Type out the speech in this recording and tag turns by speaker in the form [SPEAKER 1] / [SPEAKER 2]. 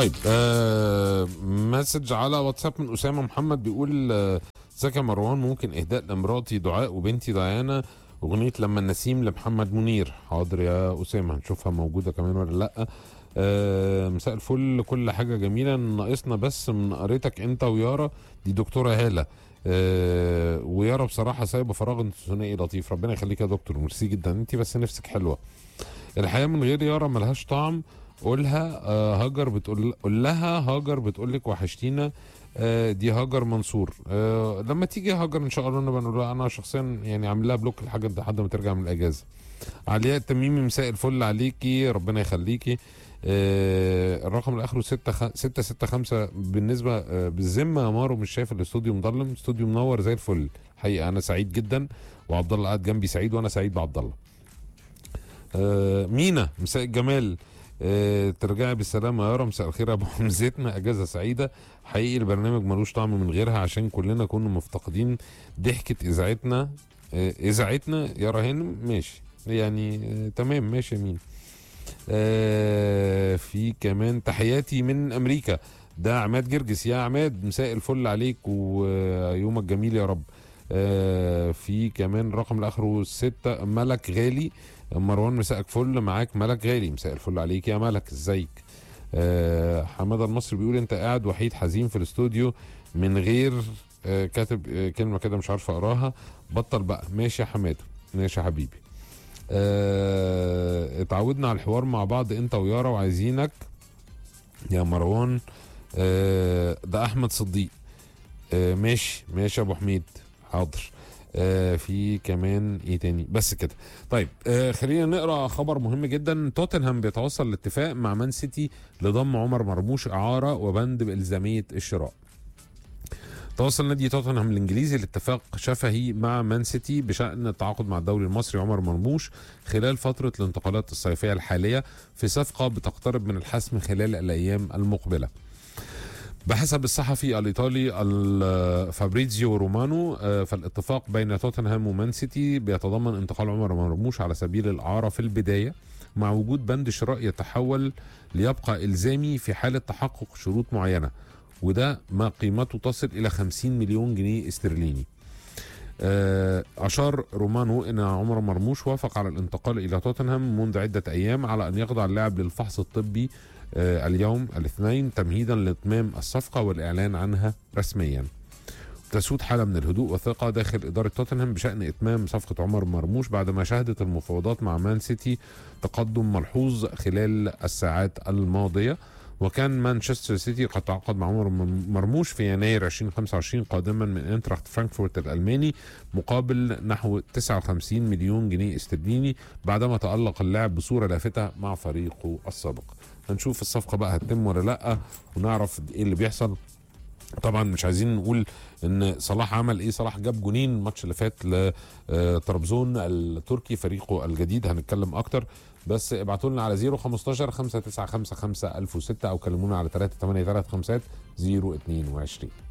[SPEAKER 1] طيب آه مسج على واتساب من اسامه محمد بيقول آه، ازيك يا مروان ممكن اهداء لمراتي دعاء وبنتي ديانا اغنيه لما النسيم لمحمد منير حاضر يا اسامه هنشوفها موجوده كمان ولا لا آه مساء الفل كل حاجه جميله ناقصنا بس من قريتك انت ويارا دي دكتوره هاله آه ويارا بصراحه سايبه فراغ ثنائي لطيف ربنا يخليك يا دكتور ميرسي جدا انت بس نفسك حلوه الحياه من غير يارا ملهاش طعم قولها آه هاجر بتقول قول لها هاجر بتقول لك وحشتينا آه دي هاجر منصور آه لما تيجي هاجر ان شاء الله انا بنقول لها انا شخصيا يعني عامل لها بلوك لحاجه لحد ما ترجع من الاجازه علياء التميمي مساء الفل عليكي ربنا يخليكي آه الرقم اللي اخره 6 6 6 5 بالنسبه آه بالذمه يا مارو مش شايف الاستوديو مضلم استوديو منور زي الفل حقيقه انا سعيد جدا وعبد الله قاعد جنبي سعيد وانا سعيد بعبد الله آه مينا مساء الجمال آه ترجعي بالسلامة يا يارا مساء الخير يا ابو حمزتنا اجازة سعيدة حقيقي البرنامج ملوش طعم من غيرها عشان كلنا كنا مفتقدين ضحكة اذاعتنا آه اذاعتنا يا هانم ماشي يعني آه تمام ماشي يا مين آه في كمان تحياتي من امريكا ده عماد جرجس يا عماد مساء الفل عليك ويومك جميل يا رب آه في كمان رقم اللي اخره ستة ملك غالي مروان مساءك فل معاك ملك غالي مساء الفل عليك يا ملك ازيك آه حماده المصري بيقول انت قاعد وحيد حزين في الاستوديو من غير آه كاتب آه كلمه كده مش عارف اقراها بطل بقى ماشي يا حماده ماشي يا حبيبي آه اتعودنا على الحوار مع بعض انت ويارا وعايزينك يا مروان آه ده احمد صديق آه ماشي ماشي يا ابو حميد حاضر آه في كمان ايه تاني بس كده طيب آه خلينا نقرا خبر مهم جدا توتنهام بيتوصل لاتفاق مع مان سيتي لضم عمر مرموش اعاره وبند بالزاميه الشراء توصل نادي توتنهام الانجليزي لاتفاق شفهي مع مان سيتي بشان التعاقد مع الدوري المصري عمر مرموش خلال فتره الانتقالات الصيفيه الحاليه في صفقه بتقترب من الحسم خلال الايام المقبله بحسب الصحفي الايطالي فابريزيو رومانو فالاتفاق بين توتنهام ومان سيتي بيتضمن انتقال عمر مرموش على سبيل الاعاره في البدايه مع وجود بند شراء يتحول ليبقى الزامي في حاله تحقق شروط معينه وده ما قيمته تصل الى 50 مليون جنيه استرليني أشار رومانو أن عمر مرموش وافق على الانتقال إلى توتنهام منذ عدة أيام على أن يخضع اللاعب للفحص الطبي اليوم الاثنين تمهيدا لاتمام الصفقه والاعلان عنها رسميا. تسود حاله من الهدوء والثقه داخل اداره توتنهام بشان اتمام صفقه عمر مرموش بعد ما شهدت المفاوضات مع مان سيتي تقدم ملحوظ خلال الساعات الماضيه وكان مانشستر سيتي قد تعاقد مع عمر مرموش في يناير 2025 قادما من انتراخت فرانكفورت الالماني مقابل نحو 59 مليون جنيه استرليني بعدما تالق اللاعب بصوره لافته مع فريقه السابق. هنشوف الصفقه بقى هتتم ولا لا ونعرف ايه اللي بيحصل طبعا مش عايزين نقول ان صلاح عمل ايه صلاح جاب جونين الماتش اللي فات لطرابزون التركي فريقه الجديد هنتكلم اكتر بس ابعتوا لنا على 015 5955 1006 او كلمونا على 383 022